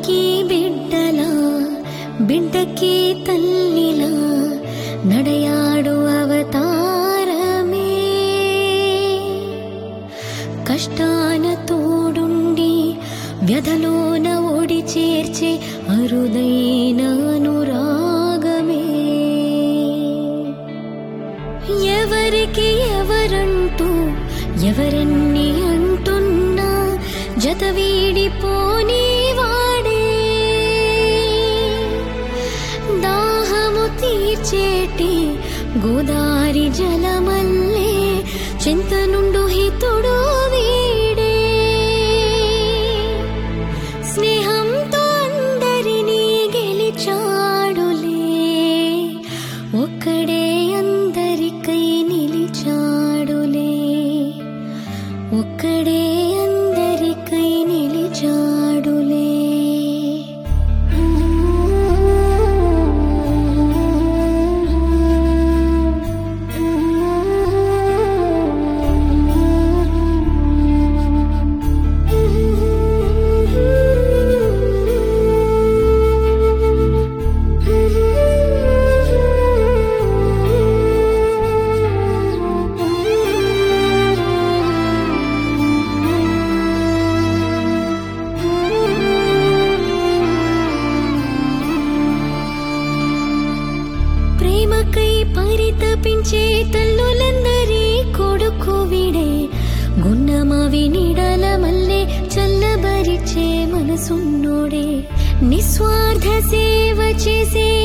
తల్లికి బిడ్డలా బిడ్డకి తల్లిలా నడయాడు అవతారమే కష్టాన తోడుండి వ్యధలోన ఓడి చేర్చే అరుదైన అనురాగమే ఎవరికి ఎవరంటూ ఎవరెన్ని అంటున్నా జత వీడిపోని వాడే దాహము తీర్చేటి గోదారి జలమల్లే చింత నుండు హితుడు వీడే స్నేహంతో అందరినీ గెలిచాడులే ఒక్కడే అందరికై నిలిచాడులే ఒక్కడే అందరికై నిలిచాడులే ప్రేమకై పరితపించే తల్లులందరి కొడుకు విడే గున్నమవి నిడల మల్లె చల్లబరిచే మనసున్నోడే నిస్వార్థ సేవ చేసే